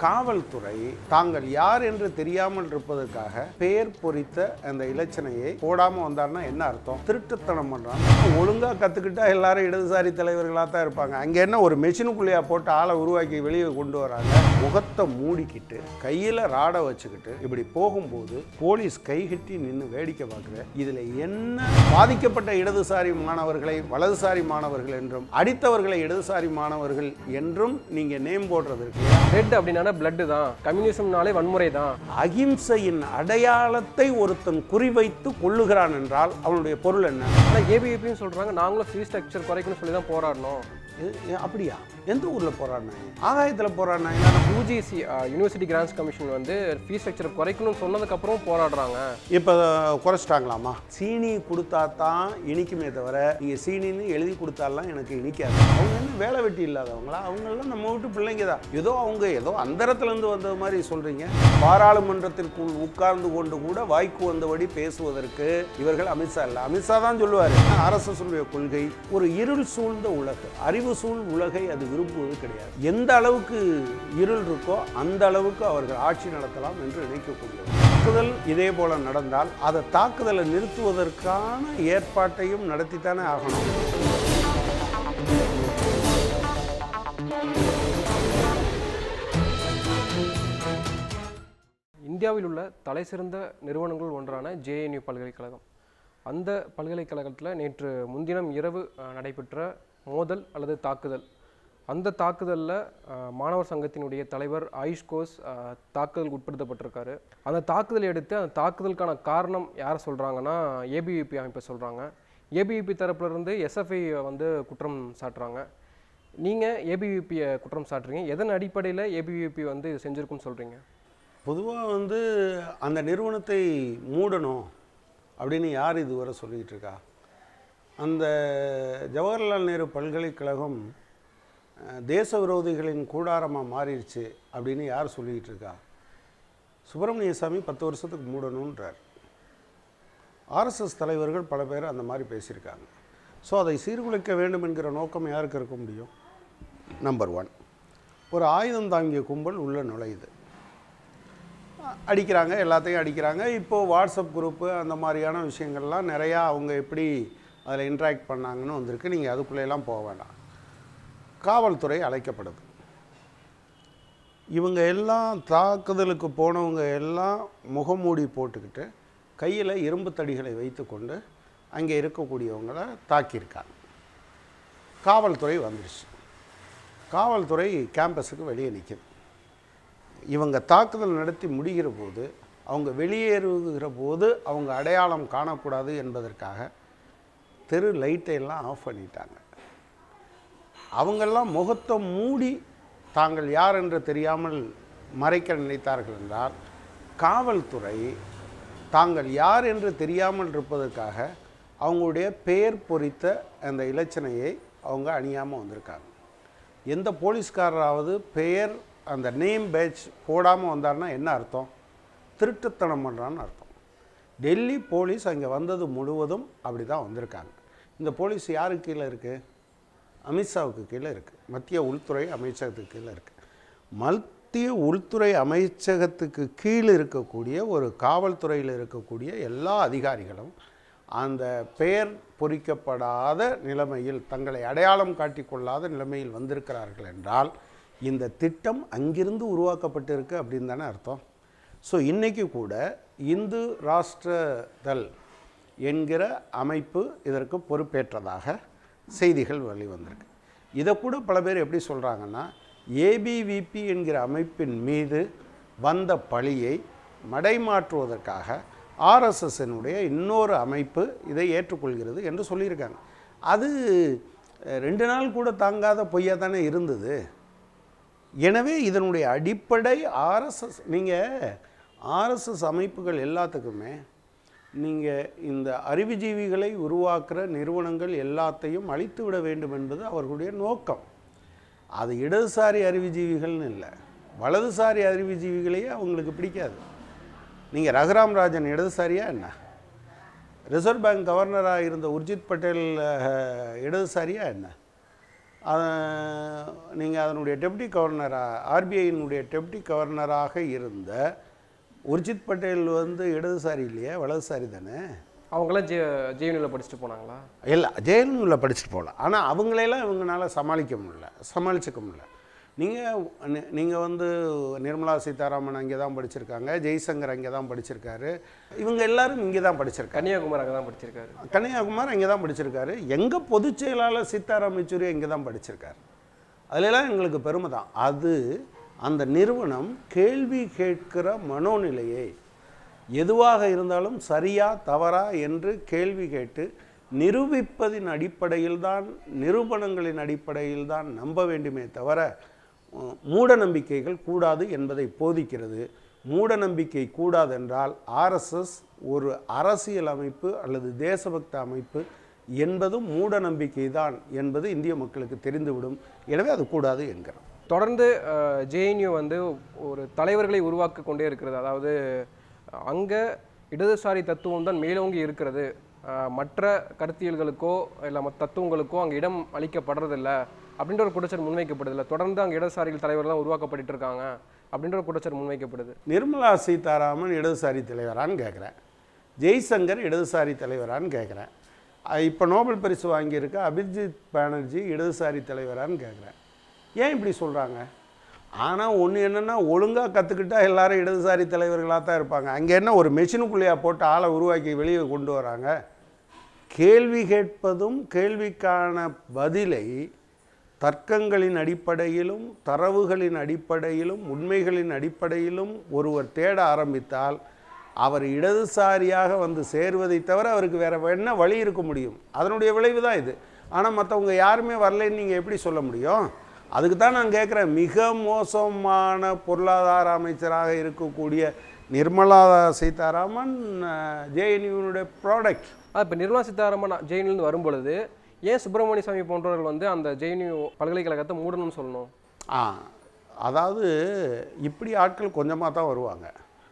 காவல்துறை தாங்கள் யார் என்று தெரியாமல் இருப்பதற்காக பெயர் பொறித்த அந்த இலச்சனையை போடாம வந்தாருன்னா என்ன அர்த்தம் திருட்டுத்தனம் பண்றாங்க ஒழுங்கா கத்துக்கிட்டா எல்லாரும் இடதுசாரி தலைவர்களாக தான் இருப்பாங்க அங்க என்ன ஒரு மெஷினுக்குள்ளேயா போட்டு ஆளை உருவாக்கி வெளியே கொண்டு வராங்க முகத்தை மூடிக்கிட்டு கையில ராடை வச்சுக்கிட்டு இப்படி போகும்போது போலீஸ் கைகட்டி நின்று வேடிக்கை பார்க்குற இதுல என்ன பாதிக்கப்பட்ட இடதுசாரி மாணவர்களை வலதுசாரி மாணவர்கள் என்றும் அடித்தவர்களை இடதுசாரி மாணவர்கள் என்றும் நீங்க நேம் போடுறது இருக்கு இல்லையா? ரெட் அப்படின்னா பிளட்டு தான் கம்யூனிசம்னாலே வன்முறை தான் அகிம்சையின் அடையாளத்தை ஒருத்தன் குறிவைத்து கொள்ளுகிறான் என்றால் அவனுடைய பொருள் என்ன ஆனால் ஏபிவிபின்னு சொல்கிறாங்க நாங்களும் ஃபீஸ் ஸ்ட்ரக்சர் குறைக்கணும்னு சொல்லி தான் போராடணும் எ- எ- அப்படியா எந்த ஊர்ல போறானாங்க ஆகாயத்துல போறானாங்க யூஜிசி யூனிவர்சிட்டி கிராண்ட்ஸ் கமிஷன் வந்து ஃபீஸ் ஸ்ட்ரக்சர் குறைக்கணும்னு சொன்னதுக்கப்புறம் போராடுறாங்க இப்போ குறைச்சிட்டாங்களாமா சீனி கொடுத்தா தான் இனிக்குமே தவிர நீங்கள் சீனின்னு எழுதி கொடுத்தாலாம் எனக்கு இனிக்காது அவங்க என்ன வேலை வெட்டி இல்லாதவங்களா அவங்கெல்லாம் நம்ம வீட்டு பிள்ளைங்க தான் ஏதோ அவங்க ஏதோ அந்தரத்துலேருந்து வந்தது மாதிரி சொல்கிறீங்க பாராளுமன்றத்திற்குள் உட்கார்ந்து கொண்டு கூட வாய்க்கு வந்தபடி பேசுவதற்கு இவர்கள் அமித்ஷா இல்லை அமித்ஷா தான் சொல்லுவார் ஆர்எஸ்எஸ்னுடைய கொள்கை ஒரு இருள் சூழ்ந்த உலகு அறிவு சூழ் உலகை அது விரும்புவது கிடையாது எந்த அளவுக்கு இருள் இருக்கோ அந்த அளவுக்கு அவர்கள் ஆட்சி நடத்தலாம் என்று நினைக்கக்கூடியது தாக்குதல் இதே போல நடந்தால் அதை தாக்குதலை நிறுத்துவதற்கான ஏற்பாட்டையும் நடத்தித்தானே ஆகணும் இந்தியாவில் உள்ள தலைசிறந்த நிறுவனங்கள் ஒன்றான ஜேஎன்யூ பல்கலைக்கழகம் அந்த பல்கலைக்கழகத்தில் நேற்று முன்தினம் இரவு அஹ், நடைபெற்ற மோதல் அல்லது தாக்குதல் அந்த தாக்குதலில் மாணவர் சங்கத்தினுடைய தலைவர் ஆயுஷ் கோஸ் அஹ், தாக்குதலுக்கு உட்படுத்தப்பட்டிருக்காரு அந்த தாக்குதலை எடுத்து அந்த தாக்குதலுக்கான காரணம் யார் சொல்கிறாங்கன்னா ஏபிவிபி அமைப்பை சொல்கிறாங்க ஏபிவிபி தரப்புலேருந்து எஸ்எஃப்ஐ வந்து குற்றம் சாட்டுறாங்க நீங்கள் ஏபிவிபியை குற்றம் சாட்டுறீங்க எதன் அடிப்படையில் ஏபிவிபி வந்து இது செஞ்சுருக்குன்னு சொல்கிறீங்க பொதுவாக வந்து அந்த நிறுவனத்தை மூடணும் அப்படின்னு யார் இதுவரை சொல்லிக்கிட்டு இருக்கா அந்த ஜவஹர்லால் நேரு பல்கலைக்கழகம் அஹ், தேச விரோதிகளின் கூடாரமாக மாறிடுச்சு அப்படின்னு யார் சொல்லிக்கிட்டு இருக்கா சுப்பிரமணிய சாமி பத்து வருஷத்துக்கு மூடணுன்றார் ஆர்எஸ்எஸ் தலைவர்கள் பல பேர் அந்த மாதிரி பேசியிருக்காங்க ஸோ அதை சீர்குலைக்க வேண்டும் என்கிற நோக்கம் யாருக்கு இருக்க முடியும் நம்பர் ஒன் ஒரு ஆயுதம் தாங்கிய கும்பல் உள்ள நுழையுது அடிக்கிறாங்க எல்லாத்தையும் அடிக்கிறாங்க இப்போது வாட்ஸ்அப் குரூப்பு அந்த மாதிரியான விஷயங்கள்லாம் நிறையா அவங்க எப்படி அதில் இன்ட்ராக்ட் பண்ணாங்கன்னு வந்திருக்கு நீங்கள் அதுக்குள்ளேலாம் போக வேண்டாம் காவல்துறை அழைக்கப்படுது இவங்க எல்லாம் தாக்குதலுக்கு போனவங்க எல்லாம் முகமூடி போட்டுக்கிட்டு கையில் இரும்பு தடிகளை வைத்துக்கொண்டு அங்கே இருக்கக்கூடியவங்களை தாக்கியிருக்காங்க காவல்துறை வந்துடுச்சு காவல்துறை கேம்பஸுக்கு வெளியே நிற்கிது இவங்க தாக்குதல் நடத்தி முடிகிற போது அவங்க வெளியேறுகிற போது அவங்க அடையாளம் காணக்கூடாது என்பதற்காக தெரு லைட்டை எல்லாம் ஆஃப் பண்ணிட்டாங்க அவங்கெல்லாம் முகத்தை மூடி தாங்கள் யார் என்று தெரியாமல் மறைக்க நினைத்தார்கள் என்றால் காவல்துறை தாங்கள் யார் என்று தெரியாமல் இருப்பதற்காக அவங்களுடைய பெயர் பொறித்த அந்த இலச்சனையை அவங்க அணியாமல் வந்திருக்காங்க எந்த போலீஸ்காரராவது பெயர் அந்த நேம் பேட்ச் போடாமல் வந்தாருன்னா என்ன அர்த்தம் திருட்டுத்தனம் பண்ணுறான்னு அர்த்தம் டெல்லி போலீஸ் அங்கே வந்தது முழுவதும் அப்படி தான் வந்திருக்காங்க இந்த போலீஸ் யாருக்கு கீழே இருக்குது அமித்ஷாவுக்கு கீழே இருக்குது மத்திய உள்துறை அமைச்சகத்துக்கு கீழே இருக்குது மத்திய உள்துறை அமைச்சகத்துக்கு கீழே இருக்கக்கூடிய ஒரு காவல்துறையில் இருக்கக்கூடிய எல்லா அதிகாரிகளும் அந்த பெயர் பொறிக்கப்படாத நிலைமையில் தங்களை அடையாளம் காட்டிக்கொள்ளாத நிலைமையில் வந்திருக்கிறார்கள் என்றால் இந்த திட்டம் அங்கிருந்து உருவாக்கப்பட்டிருக்கு அப்படின்னு தானே அர்த்தம் ஸோ இன்றைக்கி கூட இந்து ராஷ்டிரதள் என்கிற அமைப்பு இதற்கு பொறுப்பேற்றதாக செய்திகள் வெளிவந்திருக்கு இதை கூட பல பேர் எப்படி சொல்கிறாங்கன்னா ஏபிவிபி என்கிற அமைப்பின் மீது வந்த பழியை மடைமாற்றுவதற்காக ஆர்எஸ்எஸ்னுடைய இன்னொரு அமைப்பு இதை ஏற்றுக்கொள்கிறது என்று சொல்லியிருக்காங்க அது அஹ், ரெண்டு நாள் கூட தாங்காத பொய்யா தானே இருந்தது எனவே இதனுடைய அடிப்படை ஆர்எஸ்எஸ் நீங்கள் ஆர்எஸ்எஸ் அமைப்புகள் எல்லாத்துக்குமே நீங்கள் இந்த அறிவுஜீவிகளை உருவாக்குற நிறுவனங்கள் எல்லாத்தையும் அழித்து விட வேண்டும் என்பது அவர்களுடைய நோக்கம் அது இடதுசாரி அறிவுஜீவிகள்னு இல்லை வலதுசாரி அறிவுஜீவிகளையே அவங்களுக்கு பிடிக்காது நீங்கள் ரகுராம் ராஜன் இடதுசாரியா என்ன ரிசர்வ் பேங்க் கவர்னராக இருந்த உர்ஜித் பட்டேல் அஹ், இடதுசாரியா என்ன நீங்கள் அதனுடைய டெப்டி கவர்னராக ஆர்பிஐயினுடைய டெப்டி கவர்னராக இருந்த உர்ஜித் பட்டேல் வந்து இடதுசாரி இல்லையா வலதுசாரி தானே அவங்களாம் ஜே ஜேஎன்யூவில் படிச்சுட்டு போனாங்களா இல்லை ஜெயலலிதா படிச்சுட்டு போகலாம் ஆனால் அவங்களையெல்லாம் இவங்களால சமாளிக்க முடியல சமாளிச்சுக்க முடியல நீங்கள் நீங்கள் வந்து நிர்மலா சீதாராமன் அங்கே தான் படிச்சிருக்காங்க ஜெய்சங்கர் அங்கே தான் படிச்சிருக்காரு இவங்க எல்லாரும் இங்கே தான் படிச்சிருக்காங்க கன்னியாகுமரி அங்கே தான் படிச்சிருக்காரு கன்னியாகுமார் இங்கே தான் படிச்சிருக்காரு எங்கள் பொதுச் செயலாளர் சீதாராம் யெச்சூரி இங்கே தான் படிச்சிருக்காரு அதிலெல்லாம் எங்களுக்கு பெருமை தான் அது அந்த நிறுவனம் கேள்வி கேட்கிற மனோநிலையை எதுவாக இருந்தாலும் சரியா தவறா என்று கேள்வி கேட்டு நிரூபிப்பதின் அடிப்படையில் தான் நிரூபணங்களின் அடிப்படையில் தான் நம்ப வேண்டுமே தவிர உம், மூட நம்பிக்கைகள் கூடாது என்பதை போதிக்கிறது மூட நம்பிக்கை கூடாதென்றால் ஆர்எஸ்எஸ் ஒரு அரசியல் அமைப்பு அல்லது தேசபக்த அமைப்பு என்பதும் மூட நம்பிக்கை தான் என்பது இந்திய மக்களுக்கு தெரிந்துவிடும் எனவே அது கூடாது என்கிறோம் தொடர்ந்து ஜேஎன்யூ வந்து ஒரு தலைவர்களை உருவாக்க கொண்டே இருக்கிறது அதாவது அங்கே இடதுசாரி தத்துவம் தான் மேலோங்கி இருக்கிறது அஹ், மற்ற கருத்தியல்களுக்கோ இல்லை மற்ற தத்துவங்களுக்கோ அங்கே இடம் அளிக்கப்படுறதில்ல அப்படின்ற ஒரு குற்றச்சாட்டு முன்வைக்கப்படுதில்ல தொடர்ந்து அங்கே இடதுசாரிகள் தலைவர்கள் தான் உருவாக்கப்பட்டு இருக்காங்க அப்படின்ற ஒரு குற்றச்சாட்டு முன்வைக்கப்படுது நிர்மலா சீதாராமன் இடதுசாரி தலைவரான்னு கேட்குறேன் ஜெய்சங்கர் இடதுசாரி தலைவரான்னு கேட்குறேன் இப்போ நோபல் பரிசு வாங்கியிருக்க அபிஜித் பானர்ஜி இடதுசாரி தலைவரான்னு கேட்குறேன் ஏன் இப்படி சொல்கிறாங்க ஆனால் ஒன்று என்னென்னா ஒழுங்காக கற்றுக்கிட்டா எல்லாரும் இடதுசாரி தலைவர்களாக தான் இருப்பாங்க அங்கே என்ன ஒரு மெஷினுக்குள்ளேயா போட்டு ஆளை உருவாக்கி வெளியே கொண்டு வராங்க கேள்வி கேட்பதும் கேள்விக்கான பதிலை தர்க்கங்களின் அடிப்படையிலும் தரவுகளின் அடிப்படையிலும் உண்மைகளின் அடிப்படையிலும் ஒருவர் தேட ஆரம்பித்தால் அவர் இடதுசாரியாக வந்து சேர்வதை தவிர அவருக்கு வேற என்ன வழி இருக்க முடியும் அதனுடைய விளைவு தான் இது ஆனால் மற்றவங்க யாருமே வரலைன்னு நீங்கள் எப்படி சொல்ல முடியும் அதுக்கு தான் நான் கேட்குறேன் மிக மோசமான பொருளாதார அமைச்சராக இருக்கக்கூடிய நிர்மலா சீதாராமன் ஜேஎன்யூனுடைய ப்ராடக்ட் இப்போ நிர்மலா சீதாராமன் ஜெயினிலிருந்து வரும்பொழுது ஏன் சுப்பிரமணிய சாமி போன்றவர்கள் வந்து அந்த ஜெயினியூ பல்கலைக்கழகத்தை மூடணும்னு சொல்லணும் ஆ அதாவது இப்படி ஆட்கள் கொஞ்சமாக தான் வருவாங்க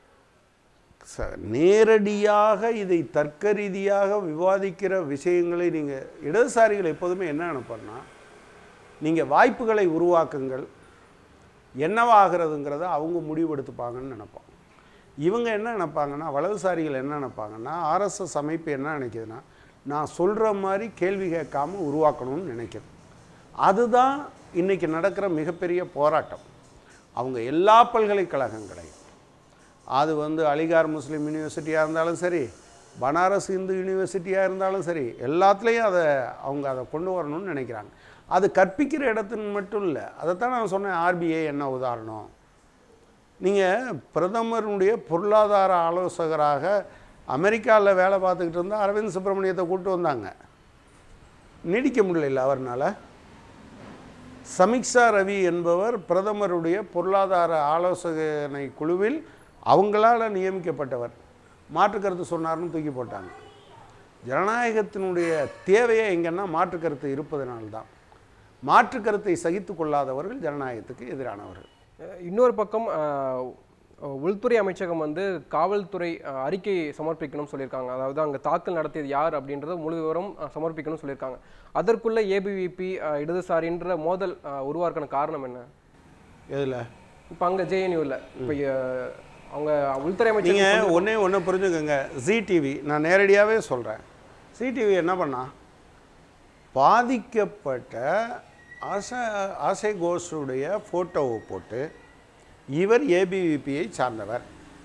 ச நேரடியாக இதை தர்க்க ரீதியாக விவாதிக்கிற விஷயங்களை நீங்கள் இடதுசாரிகள் எப்போதுமே என்ன நினைப்பார்னா நீங்கள் வாய்ப்புகளை உருவாக்குங்கள் என்னவாகிறதுங்கிறத அவங்க முடிவெடுத்துப்பாங்கன்னு நினைப்பாங்க இவங்க என்ன நினைப்பாங்கன்னா வலதுசாரிகள் என்ன நினைப்பாங்கன்னா ஆர்எஸ்எஸ் அமைப்பு என்ன நினைக்குதுன்னா நான் சொல்கிற மாதிரி கேள்வி கேட்காம உருவாக்கணும்னு நினைக்குது அதுதான் இன்னைக்கு நடக்கிற மிகப்பெரிய போராட்டம் அவங்க எல்லா பல்கலைக்கழகங்களையும் அது வந்து அலிகார் முஸ்லீம் யூனிவர்சிட்டியாக இருந்தாலும் சரி பனாரஸ் இந்து யூனிவர்சிட்டியாக இருந்தாலும் சரி எல்லாத்துலேயும் அதை அவங்க அதை கொண்டு வரணும்னு நினைக்கிறாங்க அது கற்பிக்கிற இடத்துன்னு மட்டும் இல்லை அதைத்தான் நான் சொன்னேன் ஆர்பிஐ என்ன உதாரணம் நீங்கள் பிரதமருடைய பொருளாதார ஆலோசகராக அமெரிக்காவில் வேலை பார்த்துக்கிட்டு இருந்தால் அரவிந்த் சுப்பிரமணியத்தை கூப்பிட்டு வந்தாங்க நீடிக்க முடியல அவர்னால சமீக்ஷா ரவி என்பவர் பிரதமருடைய பொருளாதார ஆலோசனை குழுவில் அவங்களால நியமிக்கப்பட்டவர் மாற்றுக்கருத்து சொன்னார்னு தூக்கி போட்டாங்க ஜனநாயகத்தினுடைய தேவையே எங்கன்னா மாற்றுக்கருத்து இருப்பதனால்தான் மாற்றுக்கருத்தை சகித்து கொள்ளாதவர்கள் ஜனநாயகத்துக்கு எதிரானவர்கள் அஹ் இன்னொரு பக்கம் அஹ், உள்துறை அமைச்சகம் வந்து காவல்துறை அஹ், அறிக்கை சமர்ப்பிக்கணும்னு சொல்லியிருக்காங்க அதாவது அங்கே தாக்கல் நடத்தியது யார் அப்படின்றத முழு விவரம் அஹ், சமர்ப்பிக்கணும்னு சொல்லியிருக்காங்க அதற்குள்ள ஏபிவிபி இடதுசாரின்ற மோதல் அஹ், உருவாக்கான காரணம் என்ன எதில் இப்போ அங்கே ஜேஎன்யூவில் இப்போ அவங்க உள்துறை அமைச்சகம் நீங்கள் ஒன்றே ஒன்று புரிஞ்சுக்கோங்க ஜி டிவி நான் நேரடியாகவே சொல்கிறேன் ஜி டிவி என்ன பண்ணா பாதிக்கப்பட்ட ஆசை ஆசை கோஷுடைய ஃபோட்டோவை போட்டு இவர் ஏபிவிபியை சார்ந்தவர்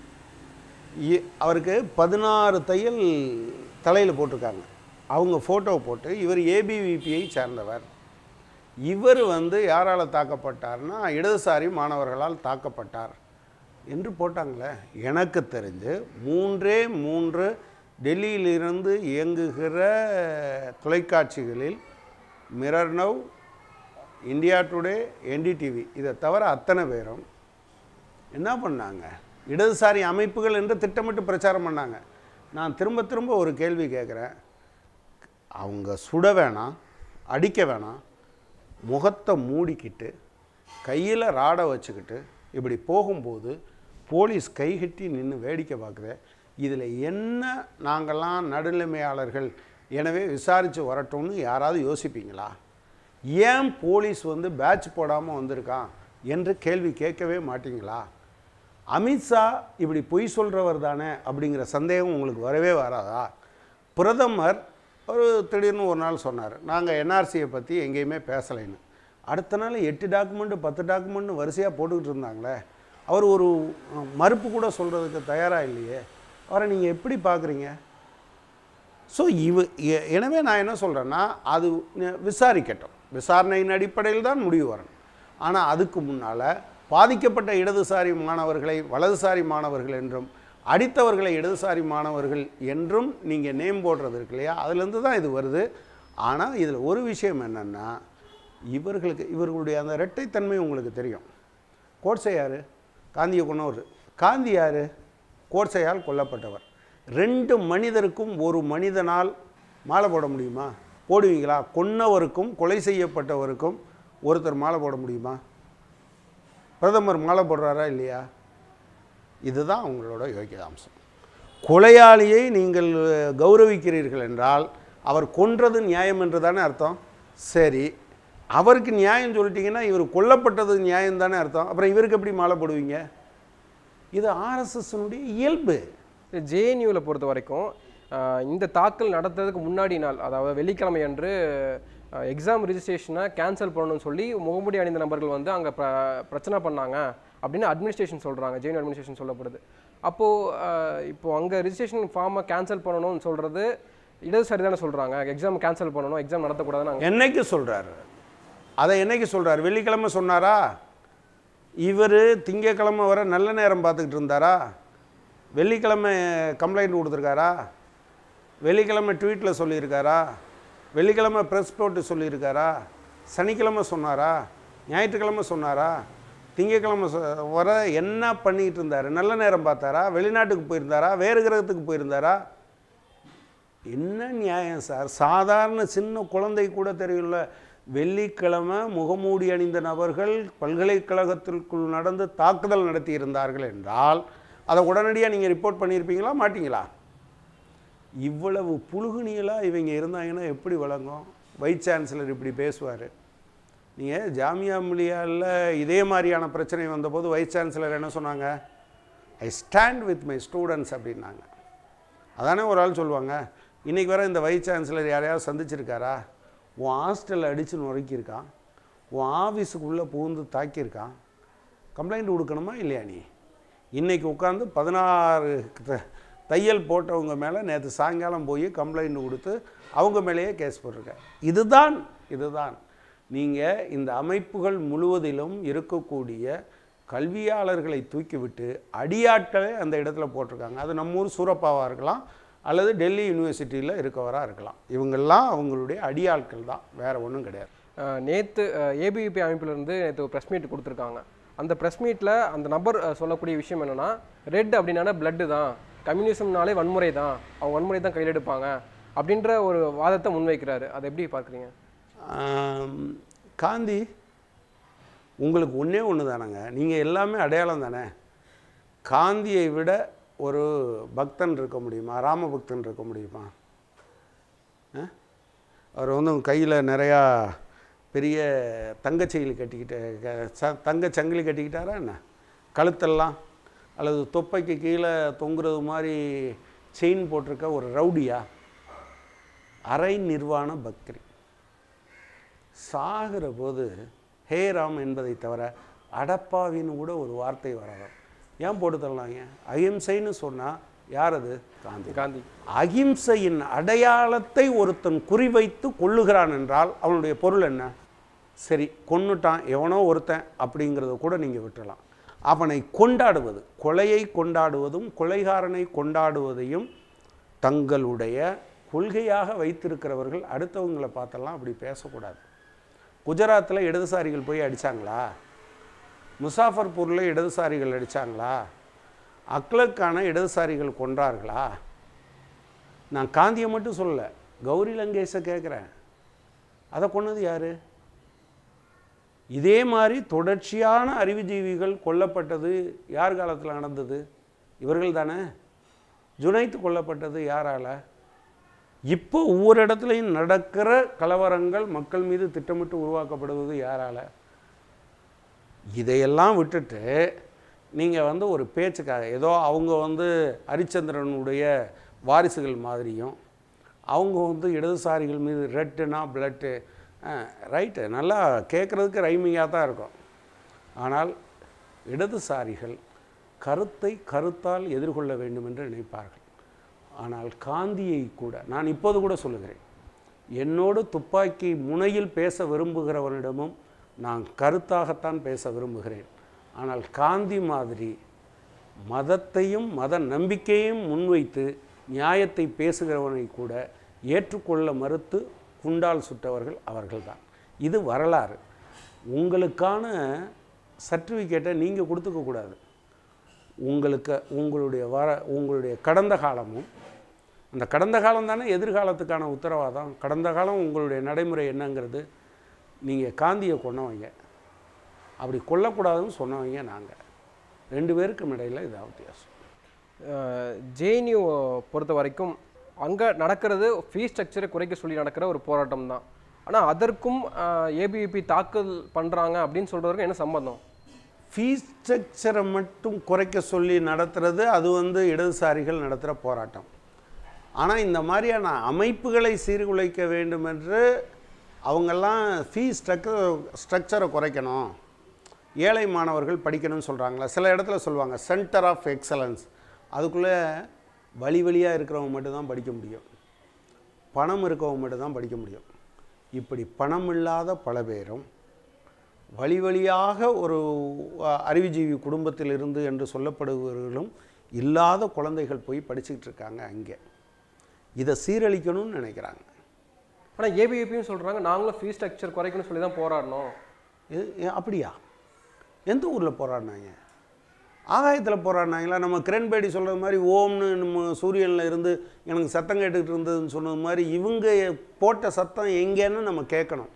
இ- அவருக்கு பதினாறு தையல் தலையில் போட்டிருக்காங்க அவங்க ஃபோட்டோவை போட்டு இவர் ஏபிவிபியை சார்ந்தவர் இவர் வந்து யாரால் தாக்கப்பட்டார்னா இடதுசாரி மாணவர்களால் தாக்கப்பட்டார் என்று போட்டாங்களே எனக்கு தெரிஞ்சு மூன்றே மூன்று டெல்லியிலிருந்து இயங்குகிற தொலைக்காட்சிகளில் Mirror Now India Today NDTV இதை தவிர அத்தனை பேரும் என்ன பண்ணாங்க இடதுசாரி அமைப்புகள் என்று திட்டமிட்டு பிரச்சாரம் பண்ணாங்க நான் திரும்ப திரும்ப ஒரு கேள்வி கேட்குறேன் அவங்க சுட வேணாம் அடிக்க வேணாம் முகத்தை மூடிக்கிட்டு கையில் ராடை வச்சுக்கிட்டு இப்படி போகும்போது போலீஸ் கைகட்டி நின்று வேடிக்கை பார்க்குது இதில் என்ன நாங்கள்லாம் நடுநிலைமையாளர்கள் எனவே விசாரித்து வரட்டும்னு யாராவது யோசிப்பீங்களா ஏன் போலீஸ் வந்து பேட்ச் போடாமல் வந்திருக்கான் என்று கேள்வி கேட்கவே மாட்டீங்களா அமித்ஷா இப்படி பொய் சொல்கிறவர் தானே அப்படிங்கிற சந்தேகம் உங்களுக்கு வரவே வராதா பிரதமர் ஒரு திடீர்னு ஒரு நாள் சொன்னார் நாங்கள் என்ஆர்சியை பற்றி எங்கேயுமே பேசலைன்னு அடுத்த நாள் எட்டு டாக்குமெண்ட்டு பத்து டாக்குமெண்ட்டு வரிசையாக போட்டுக்கிட்டு இருந்தாங்களே அவர் ஒரு அஹ், மறுப்பு கூட சொல்கிறதுக்கு தயாராக இல்லையே அவரை நீங்கள் எப்படி பார்க்குறீங்க ஸோ இவ எ- எனவே நான் என்ன சொல்கிறேன்னா அது ந- விசாரிக்கட்டும் விசாரணையின் அடிப்படையில் தான் முடிவு வரணும் ஆனால் அதுக்கு முன்னால் பாதிக்கப்பட்ட இடதுசாரி மாணவர்களை வலதுசாரி மாணவர்கள் என்றும் அடித்தவர்களை இடதுசாரி மாணவர்கள் என்றும் நீங்கள் நேம் போடுறது இருக்கு இல்லையா அதுலேருந்து தான் இது வருது ஆனால் இதில் ஒரு விஷயம் என்னென்னா இவர்களுக்கு இவர்களுடைய அந்த இரட்டைத்தன்மை உங்களுக்கு தெரியும் கோட்சே யார் காந்தியை கொன்னவர் காந்தி யார் கோட்சையால் கொல்லப்பட்டவர் ரெண்டு மனிதருக்கும் ஒரு மனிதனால் மாலை போட முடியுமா போடுவீங்களா கொன்னவருக்கும் கொலை செய்யப்பட்டவருக்கும் ஒருத்தர் மாலை போட முடியுமா பிரதமர் மாலை போடுறாரா இல்லையா இதுதான் அவங்களோட யோகிதாம்சம் கொலையாளியை நீங்கள் அஹ், கௌரவிக்கிறீர்கள் என்றால் அவர் கொன்றது நியாயம் என்று தானே அர்த்தம் சரி அவருக்கு நியாயம் சொல்லிட்டீங்கன்னா இவர் கொல்லப்பட்டது நியாயம் தானே அர்த்தம் அப்புறம் இவருக்கு எப்படி மாலை போடுவீங்க இது ஆர்எஸ்எஸ்னுடைய இயல்பு ஜேஎன்யூவில் பொறுத்த வரைக்கும் ஆஹ், இந்த தாக்கல் நடத்துறதுக்கு முன்னாடி நாள் அதாவது வெள்ளிக்கிழமை அன்று எக்ஸாம் ரிஜிஸ்ட்ரேஷனை கேன்சல் பண்ணணும்னு சொல்லி முகமூடி அணிந்த நபர்கள் வந்து அங்கே பிரச்சனை பண்ணாங்க அப்படின்னு அட்மினிஸ்ட்ரேஷன் சொல்கிறாங்க ஜெயின் அட்மினிஸ்ட்ரேஷன் சொல்லப்படுது அப்போது இப்போ அங்கே ரிஜிஸ்ட்ரேஷன் ஃபார்மை கேன்சல் பண்ணணும்னு சொல்கிறது இடதுசாரி தானே சொல்கிறாங்க எக்ஸாம் கேன்சல் பண்ணணும் எக்ஸாம் நடத்தக்கூடாதுன்னு அங்க- என்னைக்கு சொல்கிறாரு அதை என்னைக்கு சொல்கிறார் வெள்ளிக்கிழமை சொன்னாரா இவர் திங்கக்கிழமை வர நல்ல நேரம் பார்த்துக்கிட்டு இருந்தாரா வெள்ளிக்கிழமை கம்ப்ளைண்ட் கொடுத்துருக்காரா வெள்ளிக்கிழமை ட்வீட்டில் சொல்லியிருக்காரா வெள்ளிக்கிழமை ப்ரெஸ் போட்டு சொல்லியிருக்காரா சனிக்கிழமை சொன்னாரா ஞாயிற்றுக்கிழமை சொன்னாரா திங்கக்கிழமை சொ- வர என்ன பண்ணிக்கிட்டு இருந்தார் நல்ல நேரம் பார்த்தாரா வெளிநாட்டுக்கு போயிருந்தாரா வேறு கிரகத்துக்கு போயிருந்தாரா என்ன நியாயம் சார் சாதாரண சின்ன குழந்தை கூட தெரியல வெள்ளிக்கிழமை முகமூடி அணிந்த நபர்கள் பல்கலைக்கழகத்திற்குள் நடந்து தாக்குதல் நடத்தியிருந்தார்கள் என்றால் அதை உடனடியாக நீங்கள் ரிப்போர்ட் பண்ணியிருப்பீங்களா மாட்டீங்களா இவ்வளவு புழுகுனியலாக இவங்க இருந்தாங்கன்னா எப்படி வழங்கும் வைஸ் சான்சலர் இப்படி பேசுவார் நீங்கள் ஜாமியா மிலியாவில் இதே மாதிரியான பிரச்சனை வந்தபோது வைஸ் சான்சலர் என்ன சொன்னாங்க I stand with my students அப்படின்னாங்க அதானே ஒரு ஆள் சொல்லுவாங்க இன்றைக்கி வர இந்த வைஸ் சான்சலர் யாரையாவது சந்திச்சிருக்காரா உன் ஹாஸ்டலில் அடித்து நுரைக்கியிருக்கான் உன் ஆஃபீஸுக்குள்ளே புகுந்து தாக்கியிருக்கான் கம்ப்ளைண்ட் கொடுக்கணுமா இல்லையா நீ இன்றைக்கி உட்காந்து பதினாறு த- தையல் போட்டவங்க மேலே நேற்று சாயங்காலம் போய் கம்ப்ளைண்ட் கொடுத்து அவங்க மேலேயே கேஸ் போட்டிருக்கேன் இதுதான் இதுதான் நீங்கள் இந்த அமைப்புகள் முழுவதிலும் இருக்கக்கூடிய கல்வியாளர்களை தூக்கிவிட்டு அடியாட்களே அந்த இடத்துல போட்டிருக்காங்க அது நம்ம ஊர் சூரப்பாவாக இருக்கலாம் அல்லது டெல்லி யூனிவர்சிட்டியில் இருக்கவராக இருக்கலாம் இவங்கெல்லாம் அவங்களுடைய அடியாட்கள் தான் வேறு ஒன்றும் கிடையாது அஹ் நேத்து ஏபிவிபி அமைப்பிலிருந்து நேற்று ஒரு ப்ரெஸ் மீட் கொடுத்துருக்காங்க அந்த ப்ரெஸ் மீட்டில் அந்த நபர் அஹ், சொல்லக்கூடிய விஷயம் என்னன்னா ரெட் அப்படின்னா பிளட்டு தான் கம்யூனிசம்னாலே வன்முறை தான் அவங்க வன்முறை தான் கையில் எடுப்பாங்க அப்படின்ற ஒரு வாதத்தை முன்வைக்கிறாரு அதை எப்படி பார்க்குறீங்க ஆம், காந்தி உங்களுக்கு ஒன்றே ஒன்று தானேங்க நீங்கள் எல்லாமே அடையாளம் தானே காந்தியை விட ஒரு பக்தன் இருக்க முடியுமா ராம பக்தன் இருக்க முடியுமா ஆ? அவர் வந்து கையில் நிறையா பெரிய தங்கச்செயிலி கட்டிக்கிட்டு க- ச- தங்கச் சங்கிலி கட்டிக்கிட்டாரா என்ன கழுத்தெல்லாம் அல்லது தொப்பைக்கு கீழே தொங்குறது மாதிரி செயின் போட்டிருக்க ஒரு ரவுடியா அரை நிர்வாண பக்ரி சாகிற போது ஹே ராம் என்பதை தவிர அடப்பாவின்னு கூட ஒரு வார்த்தை வராது ஏன் போட்டு தரலாங்க அகிம்சைன்னு சொன்னால் யார் அது காந்தி காந்தி அகிம்சையின் அடையாளத்தை ஒருத்தன் குறிவைத்து கொள்ளுகிறான் என்றால் அவனுடைய பொருள் என்ன சரி கொன்னுட்டான் எவனோ ஒருத்தன் அப்படிங்கிறத கூட நீங்கள் விட்டுறலாம் அவனை கொண்டாடுவது கொலையை கொண்டாடுவதும் கொலைகாரனை கொண்டாடுவதையும் தங்களுடைய கொள்கையாக வைத்திருக்கிறவர்கள் அடுத்தவங்களை பார்த்தெல்லாம் அப்படி பேசக்கூடாது குஜராத்தில் இடதுசாரிகள் போய் அடித்தாங்களா முசாஃபர்பூரில் இடதுசாரிகள் அடித்தாங்களா அக்லக்கான இடதுசாரிகள் கொன்றார்களா நான் காந்தியை மட்டும் சொல்லலை கௌரி லங்கேஷை கேட்குறேன் அதை கொன்னது யார் இதே மாதிரி தொடர்ச்சியான அறிவுஜீவிகள் கொல்லப்பட்டது யார் காலத்தில் நடந்தது இவர்கள் தானே ஜுனைத் கொல்லப்பட்டது யாரால இப்போ ஒவ்வொரு இடத்துலையும் நடக்கிற கலவரங்கள் மக்கள் மீது திட்டமிட்டு உருவாக்கப்படுவது யாரால இதையெல்லாம் விட்டுட்டு நீங்கள் வந்து ஒரு பேச்சுக்காக ஏதோ அவங்க வந்து ஹரிச்சந்திரனுடைய வாரிசுகள் மாதிரியும் அவங்க வந்து இடதுசாரிகள் மீது ரெட்டுனா பிளட்டு ரைட்டு நல்லா கேட்குறதுக்கு ரைமிங்காக தான் இருக்கும் ஆனால் இடதுசாரிகள் கருத்தை கருத்தால் எதிர்கொள்ள வேண்டும் என்று நினைப்பார்கள் ஆனால் காந்தியை கூட நான் இப்போது கூட சொல்லுகிறேன் என்னோடு துப்பாக்கி முனையில் பேச விரும்புகிறவனிடமும் நான் கருத்தாகத்தான் பேச விரும்புகிறேன் ஆனால் காந்தி மாதிரி மதத்தையும் மத நம்பிக்கையையும் முன்வைத்து நியாயத்தை பேசுகிறவனை கூட ஏற்றுக்கொள்ள மறுத்து குண்டால் சுட்டவர்கள் அவர்கள்தான் இது வரலாறு உங்களுக்கான சர்டிஃபிகேட்டை நீங்கள் கொடுத்துக்க கூடாது உங்களுக்கு உங்களுடைய வர உங்களுடைய கடந்த காலமும் அந்த கடந்த காலம் தானே எதிர்காலத்துக்கான உத்தரவாதம் கடந்த காலம் உங்களுடைய நடைமுறை என்னங்கிறது நீங்கள் காந்தியை கொன்னவங்க அப்படி கொல்லக்கூடாதுன்னு சொன்னவங்க நாங்கள் ரெண்டு பேருக்கும் இடையில் இதான் வித்தியாசம் ஜேஎன்யூ பொறுத்த வரைக்கும் அங்கே நடக்கிறது ஃபீஸ் ஸ்ட்ரக்சரை குறைக்க சொல்லி நடக்கிற ஒரு போராட்டம் தான் ஆனால் அதற்கும் ஏபிவிபி தாக்கல் பண்ணுறாங்க அப்படின்னு சொல்கிறதுக்கும் என்ன சம்பந்தம் ஃபீஸ் ஸ்ட்ரக்சரை மட்டும் குறைக்க சொல்லி நடத்துறது அது வந்து இடதுசாரிகள் நடத்துகிற போராட்டம் ஆனால் இந்த மாதிரியான அமைப்புகளை சீர்குலைக்க வேண்டும் என்று அவங்கெல்லாம் ஃபீஸ் ஸ்ட்ரக்சர் ஸ்ட்ரக்சரை குறைக்கணும் ஏழை மாணவர்கள் படிக்கணும்னு சொல்கிறாங்களா சில இடத்துல சொல்லுவாங்க சென்டர் ஆஃப் எக்ஸலன்ஸ் அதுக்குள்ளே வழி வழியாக இருக்கிறவங்க மட்டும்தான் படிக்க முடியும் பணம் இருக்கவங்க மட்டும்தான் படிக்க முடியும் இப்படி பணம் இல்லாத பல பேரும் வழி வழியாக ஒரு அஹ், அறிவுஜீவி குடும்பத்தில் இருந்து என்று சொல்லப்படுபவர்களும் இல்லாத குழந்தைகள் போய் படிச்சுக்கிட்டு இருக்காங்க அங்கே இதை சீரழிக்கணும்னு நினைக்கிறாங்க ஆனால் ஏபிவிபியும் சொல்கிறாங்க நாங்களும் ஃபீஸ் ஸ்ட்ரக்சர் குறைக்கணும்னு சொல்லி தான் போராடணும் எ- எ- அப்படியா எந்த ஊரில் போராடினாங்க ஆகாயத்தில் போராடினாங்களா நம்ம கிரண்பேடி சொல்கிற மாதிரி ஓம்னு நம்ம சூரியனில் இருந்து எனக்கு சத்தம் கேட்டுக்கிட்டு இருந்ததுன்னு சொன்னது மாதிரி இவங்க போட்ட சத்தம் எங்கேன்னு நம்ம கேட்கணும்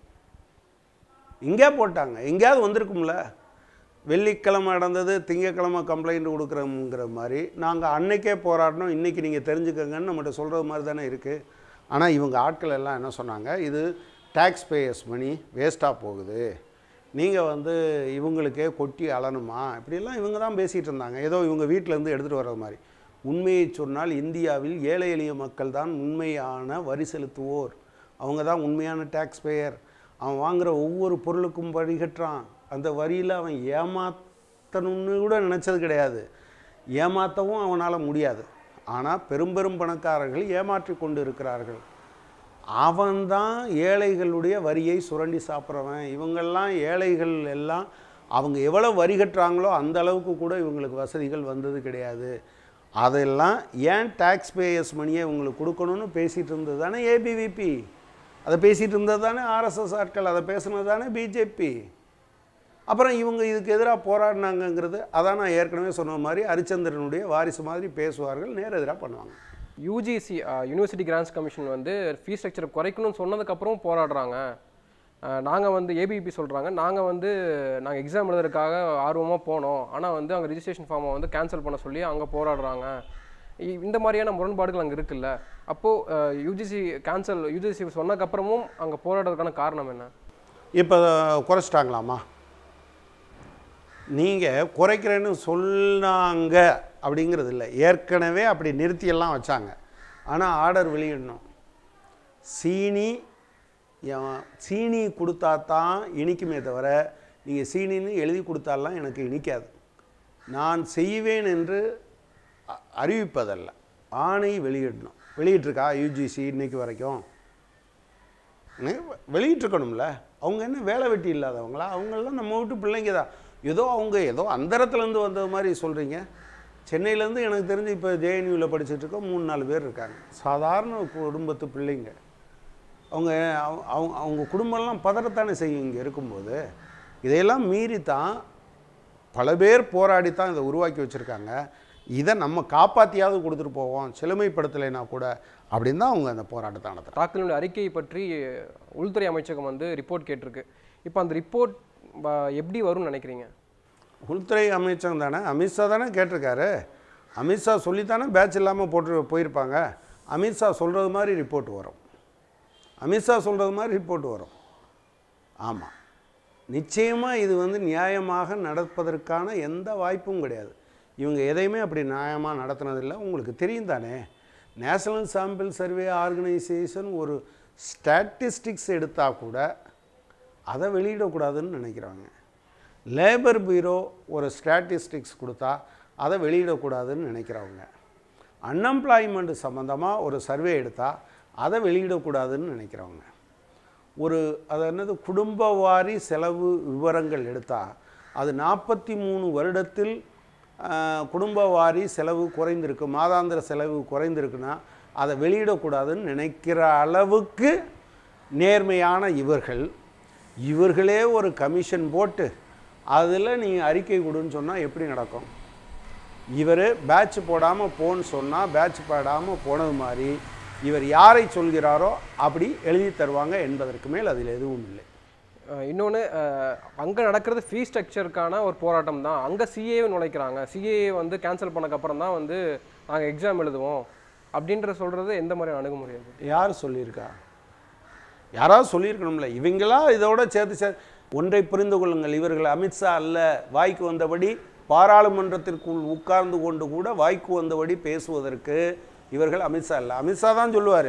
எங்கேயா போட்டாங்க எங்கேயாவது வந்திருக்கும்ல வெள்ளிக்கிழமை நடந்தது திங்கக்கிழமை கம்ப்ளைண்ட் கொடுக்குறோங்கிற மாதிரி நாங்கள் அன்னைக்கே போராடினோம் இன்றைக்கி நீங்கள் தெரிஞ்சுக்கங்கன்னு நம்மகிட்ட சொல்கிறது மாதிரி தானே இருக்குது ஆனால் இவங்க ஆட்கள் எல்லாம் என்ன சொன்னாங்க இது டேக்ஸ் பேயர்ஸ் மணி வேஸ்ட்டாக போகுது நீங்கள் வந்து இவங்களுக்கே கொட்டி அலணுமா இப்படியெல்லாம் இவங்க தான் பேசிகிட்டு இருந்தாங்க ஏதோ இவங்க வீட்டிலேருந்து எடுத்துகிட்டு வர்ற மாதிரி உண்மையை சொன்னால் இந்தியாவில் ஏழை எளிய மக்கள் தான் உண்மையான வரி செலுத்துவோர் அவங்க தான் உண்மையான டேக்ஸ் பேயர் அவன் வாங்குற ஒவ்வொரு பொருளுக்கும் வரி கட்டுறான் அந்த வரியில் அவன் ஏமாத்தணும்னு கூட நினச்சது கிடையாது ஏமாற்றவும் அவனால் முடியாது ஆனால் பெரும் பெரும் பணக்காரர்கள் ஏமாற்றி கொண்டு இருக்கிறார்கள் அவன்தான் ஏழைகளுடைய வரியை சுரண்டி சாப்பிட்றவன் இவங்கெல்லாம் ஏழைகள் எல்லாம் அவங்க எவ்வளோ வரி கட்டுறாங்களோ அந்த அளவுக்கு கூட இவங்களுக்கு வசதிகள் வந்தது கிடையாது அதெல்லாம் ஏன் டேக்ஸ் பேயர்ஸ் மணியை இவங்களுக்கு கொடுக்கணும்னு பேசிகிட்டு இருந்தது தானே ஏபிவிபி அதை பேசிகிட்டு இருந்தது தானே ஆர்எஸ்எஸ் ஆட்கள் அதை பேசுனது தானே பிஜேபி அப்புறம் இவங்க இதுக்கு எதிராக போராடினாங்கங்கிறது அதான் நான் ஏற்கனவே சொன்ன மாதிரி ஹரிச்சந்திரனுடைய வாரிசு மாதிரி பேசுவார்கள் நேர் எதிராக பண்ணுவாங்க யூஜிசி யூனிவர்சிட்டி கிராண்ட்ஸ் கமிஷன் வந்து ஃபீஸ் ஸ்ட்ரக்சரை குறைக்கணும்னு சொன்னதுக்கப்புறம் போராடுறாங்க நாங்கள் வந்து ஏபிபி சொல்கிறாங்க நாங்கள் வந்து நாங்கள் எக்ஸாம் எழுதுறதுக்காக ஆர்வமாக போனோம் ஆனால் வந்து அங்கே ரிஜிஸ்ட்ரேஷன் ஃபார்மை வந்து கேன்சல் பண்ண சொல்லி அங்கே போராடுறாங்க இ- இந்த மாதிரியான முரண்பாடுகள் அங்கே இருக்குல்ல அப்போது யூஜிசி கேன்சல் யூஜிசி சொன்னதுக்கப்புறமும் அங்கே போராடுறதுக்கான காரணம் என்ன இப்போ குறைச்சிட்டாங்களாமா நீங்கள் குறைக்கிறேன்னு சொன்னாங்க அப்படிங்கிறது இல்லை ஏற்கனவே அப்படி நிறுத்தியெல்லாம் வச்சாங்க ஆனால் ஆர்டர் வெளியிடணும் சீனி என் சீனி கொடுத்தா தான் இனிக்குமே தவிர நீங்கள் சீனின்னு எழுதி கொடுத்தாலாம் எனக்கு இனிக்காது நான் செய்வேன் என்று அ- அறிவிப்பதல்ல ஆணை வெளியிடணும் வெளியிட்டிருக்கா யூஜிசி இன்னைக்கு வரைக்கும் வெளியிட்டிருக்கணும்ல அவங்க என்ன வேலை வெட்டி இல்லாதவங்களா அவங்கெல்லாம் நம்ம வீட்டு பிள்ளைங்க தான் ஏதோ அவங்க ஏதோ அந்தரத்துலேருந்து வந்தது மாதிரி சொல்கிறீங்க சென்னையிலேருந்து எனக்கு தெரிஞ்சு இப்போ ஜேஎன்யூவில் படிச்சுட்டு இருக்க மூணு நாலு பேர் இருக்காங்க சாதாரண குடும்பத்து பிள்ளைங்க அவங்க அவங்க- அவங்க அவங்க குடும்பம்லாம் பதறத்தானே செய்யும் இங்கே இருக்கும்போது இதையெல்லாம் மீறி தான் பல பேர் போராடி தான் இதை உருவாக்கி வச்சுருக்காங்க இதை நம்ம காப்பாற்றியாவது கொடுத்துட்டு போவோம் செழுமைப்படுத்தலைனா கூட அப்படின்னு தான் அவங்க அந்த போராட்டத்தை நடத்துகிறாங்க தாக்கலினுடைய அறிக்கையை பற்றி உள்துறை அமைச்சகம் வந்து ரிப்போர்ட் கேட்டிருக்கு இப்போ அந்த ரிப்போர்ட் எப்படி வரும்னு நினைக்கிறீங்க உள்துறை அமைச்சகம் தானே அமித்ஷா தானே கேட்டிருக்காரு அமித்ஷா சொல்லித்தானே பேட்ச் இல்லாமல் போட்டு போயிருப்பாங்க அமித்ஷா சொல்கிறது மாதிரி ரிப்போர்ட் வரும் அமித்ஷா சொல்கிறது மாதிரி ரிப்போர்ட் வரும் ஆமாம் நிச்சயமாக இது வந்து நியாயமாக நடப்பதற்கான எந்த வாய்ப்பும் கிடையாது இவங்க எதையுமே அப்படி நியாயமாக நடத்துனதில்லை உங்களுக்கு தெரியும் தானே நேஷனல் சாம்பிள் சர்வே ஆர்கனைசேஷன் ஒரு ஸ்டாட்டிஸ்டிக்ஸ் எடுத்தால் கூட அதை வெளியிடக்கூடாதுன்னு நினைக்கிறாங்க லேபர் பீரோ ஒரு ஸ்டாட்டிஸ்டிக்ஸ் கொடுத்தா அதை வெளியிடக்கூடாதுன்னு நினைக்கிறவங்க அன்எம்ப்ளாய்மெண்ட் சம்மந்தமாக ஒரு சர்வே எடுத்தால் அதை வெளியிடக்கூடாதுன்னு நினைக்கிறவங்க ஒரு அது என்னது குடும்ப வாரி செலவு விவரங்கள் எடுத்தால் அது நாற்பத்தி மூணு வருடத்தில் ஆஹ், குடும்ப வாரி செலவு குறைந்திருக்கு மாதாந்திர செலவு குறைந்திருக்குன்னா அதை வெளியிடக்கூடாதுன்னு நினைக்கிற அளவுக்கு நேர்மையான இவர்கள் இவர்களே ஒரு கமிஷன் போட்டு அதில் நீ அறிக்கை கொடுன்னு சொன்னால் எப்படி நடக்கும் இவர் பேட்ச் போடாமல் போன்னு சொன்னால் பேட்ச் போடாமல் போனது மாதிரி இவர் யாரை சொல்கிறாரோ அப்படி எழுதி தருவாங்க என்பதற்கு மேல் அதில் எதுவும் இல்லை இன்னொன்று அங்கே நடக்கிறது ஃபீ ஸ்ட்ரக்சருக்கான ஒரு போராட்டம் தான் அங்கே சிஏ நுழைக்கிறாங்க சிஏ வந்து கேன்சல் பண்ணக்கப்புறம் தான் வந்து நாங்கள் எக்ஸாம் எழுதுவோம் அப்படின்ற சொல்கிறது எந்த மாதிரியான அணுகுமுறை அது யார் சொல்லியிருக்கா யாராவது சொல்லியிருக்கணும்ல இவங்களா இதோட சேர்த்து சே ஒன்றை புரிந்து கொள்ளுங்கள் இவர்கள் அமித்ஷா அல்ல வாய்க்கு வந்தபடி பாராளுமன்றத்திற்குள் உட்கார்ந்து கொண்டு கூட வாய்க்கு வந்தபடி பேசுவதற்கு இவர்கள் அமித்ஷா இல்லை அமித்ஷா தான் சொல்லுவார்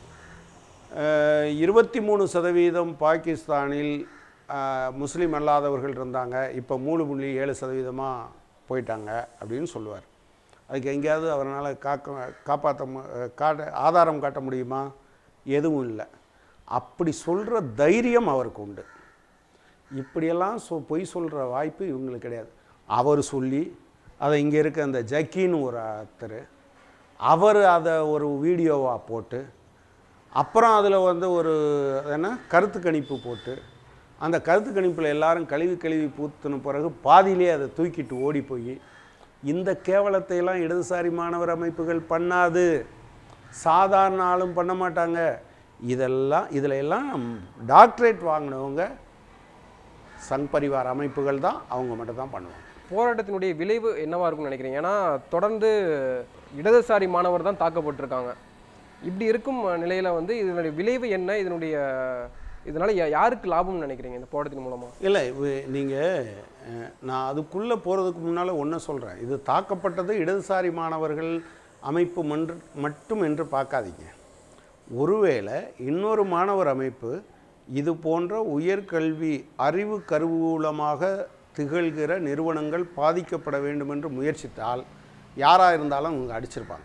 இருபத்தி மூணு சதவீதம் பாகிஸ்தானில் அஹ், முஸ்லீம் அல்லாதவர்கள் இருந்தாங்க இப்போ மூணு புள்ளி ஏழு சதவீதமாக போயிட்டாங்க அப்படின்னு சொல்லுவார் அதுக்கு எங்கேயாவது அவரால் காக்க காப்பாற்ற மு- அஹ், காட்ட ஆதாரம் காட்ட முடியுமா எதுவும் இல்லை அப்படி சொல்கிற தைரியம் அவருக்கு உண்டு இப்படியெல்லாம் சொ பொய் சொல்கிற வாய்ப்பு இவங்களுக்கு கிடையாது அவர் சொல்லி அதை இங்கே இருக்க அந்த ஜக்கின்னு ஒரு ஒருத்தர் அவர் அதை ஒரு வீடியோவாக போட்டு அப்புறம் அதில் வந்து ஒரு அது என்ன கருத்து கணிப்பு போட்டு அந்த கருத்து கணிப்பில் எல்லாரும் கழுவி கழுவி பூத்துன பிறகு பாதியிலே அதை தூக்கிட்டு ஓடி போய் இந்த கேவலத்தை எல்லாம் இடதுசாரி மாணவர் அமைப்புகள் பண்ணாது சாதாரண ஆளும் பண்ண மாட்டாங்க இதெல்லாம் இதில் எல்லாம் டாக்டரேட் வாங்கினவங்க சங் பரிவார் அமைப்புகள் தான் அவங்க மட்டும் தான் பண்ணுவாங்க போராட்டத்தினுடைய விளைவு என்னவா இருக்கும்னு நினைக்கிறீங்க ஏன்னா தொடர்ந்து இடதுசாரி மாணவர் தான் தாக்கப்பட்டிருக்காங்க இப்படி இருக்கும் நிலையில வந்து இதனுடைய விளைவு என்ன இதனுடைய இதனால யா- யாருக்கு லாபம்னு நினைக்கிறீங்க இந்த போராட்டத்தின் மூலமா இல்லை நீங்கள் நான் அதுக்குள்ளே போகிறதுக்கு முன்னால் ஒன்று சொல்கிறேன் இது தாக்கப்பட்டது இடதுசாரி மாணவர்கள் அமைப்பு மன்று மட்டும் என்று பார்க்காதீங்க ஒருவேளை இன்னொரு மாணவர் அமைப்பு இது போன்ற உயர்கல்வி அறிவு கருவூலமாக திகழ்கிற நிறுவனங்கள் பாதிக்கப்பட வேண்டும் என்று முயற்சித்தால் யாராக இருந்தாலும் அவங்க அடிச்சிருப்பாங்க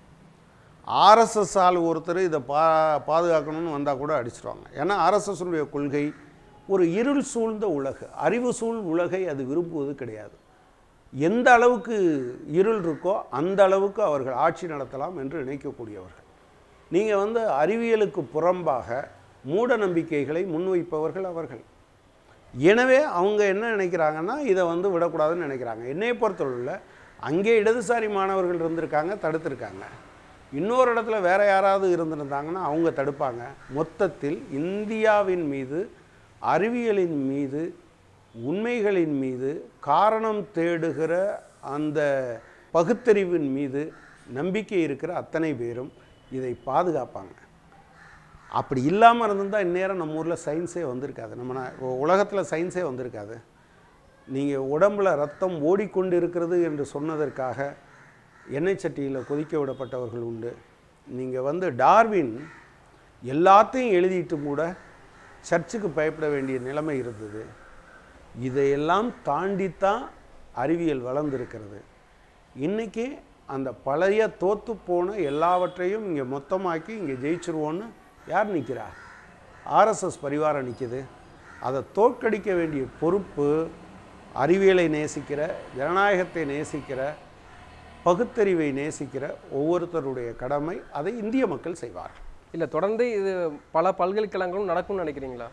ஆர்எஸ்எஸ் ஆள் ஒருத்தர் இதை பா பாதுகாக்கணும்னு வந்தால் கூட அடிச்சிருவாங்க ஏன்னா ஆர்எஸ்எஸ்னுடைய கொள்கை ஒரு இருள் சூழ்ந்த உலகு அறிவு சூழ் உலகை அது விரும்புவது கிடையாது எந்த அளவுக்கு இருள் இருக்கோ அந்த அளவுக்கு அவர்கள் ஆட்சி நடத்தலாம் என்று நினைக்கக்கூடியவர்கள் நீங்கள் வந்து அறிவியலுக்கு புறம்பாக மூட நம்பிக்கைகளை முன்வைப்பவர்கள் அவர்கள் எனவே அவங்க என்ன நினைக்கிறாங்கன்னா இதை வந்து விடக்கூடாதுன்னு நினைக்கிறாங்க என்னையை பொறுத்தவரையில் அங்கே இடதுசாரி மாணவர்கள் இருந்திருக்காங்க தடுத்திருக்காங்க இன்னொரு இடத்துல வேற யாராவது இருந்திருந்தாங்கன்னா அவங்க தடுப்பாங்க மொத்தத்தில் இந்தியாவின் மீது அறிவியலின் மீது உண்மைகளின் மீது காரணம் தேடுகிற அந்த பகுத்தறிவின் மீது நம்பிக்கை இருக்கிற அத்தனை பேரும் இதை பாதுகாப்பாங்க அப்படி இல்லாமல் இருந்திருந்தால் இந்நேரம் நம்ம ஊரில் சயின்ஸே வந்திருக்காது நம்ம உலகத்தில் சயின்ஸே வந்திருக்காது நீங்கள் உடம்புல ரத்தம் ஓடிக்கொண்டு இருக்கிறது என்று சொன்னதற்காக எண்ணெய் சட்டியில் கொதிக்க விடப்பட்டவர்கள் உண்டு நீங்கள் வந்து டார்வின் எல்லாத்தையும் எழுதிட்டு கூட சர்ச்சுக்கு பயப்பட வேண்டிய நிலைமை இருந்தது இதையெல்லாம் தாண்டித்தான் அறிவியல் வளர்ந்திருக்கிறது இன்றைக்கி அந்த பழைய தோத்து போன எல்லாவற்றையும் இங்கே மொத்தமாக்கி இங்கே ஜெயிச்சிருவோன்னு யார் நிற்கிறா ஆர்எஸ்எஸ் பரிவாரம் நிற்கிது அதை தோற்கடிக்க வேண்டிய பொறுப்பு அறிவியலை நேசிக்கிற ஜனநாயகத்தை நேசிக்கிற பகுத்தறிவை நேசிக்கிற ஒவ்வொருத்தருடைய கடமை அதை இந்திய மக்கள் செய்வார்கள் இல்ல தொடர்ந்து இது பல பல்கலைக்கழகங்களும் நடக்கும்னு நினைக்கிறீங்களா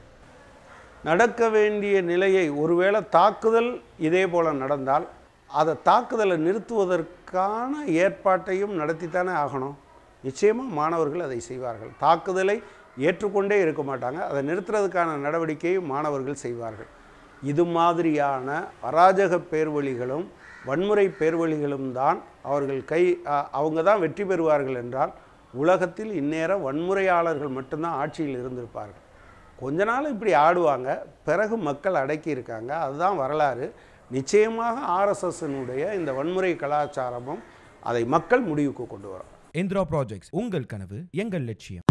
நடக்க வேண்டிய நிலையை ஒருவேளை தாக்குதல் இதே போல நடந்தால் அதை தாக்குதலை நிறுத்துவதற்கான ஏற்பாட்டையும் நடத்தித்தானே ஆகணும் நிச்சயமாக மாணவர்கள் அதை செய்வார்கள் தாக்குதலை ஏற்றுக்கொண்டே இருக்க மாட்டாங்க அதை நிறுத்துறதுக்கான நடவடிக்கையும் மாணவர்கள் செய்வார்கள் இது மாதிரியான அராஜக பேர்வழிகளும் வன்முறை பேர்வழிகளும் தான் அவர்கள் கை அ- அவங்க தான் வெற்றி பெறுவார்கள் என்றால் உலகத்தில் இந்நேரம் வன்முறையாளர்கள் மட்டும்தான் ஆட்சியில் இருந்திருப்பார்கள் கொஞ்ச நாள் இப்படி ஆடுவாங்க பிறகு மக்கள் அடக்கி இருக்காங்க அதுதான் வரலாறு நிச்சயமாக ஆர்எஸ்எஸ்னுடைய இந்த வன்முறை கலாச்சாரமும் அதை மக்கள் முடிவுக்கு கொண்டு வரும் இந்திரா ப்ராஜெக்ட்ஸ் உங்கள் கனவு எங்கள் லட்சியம்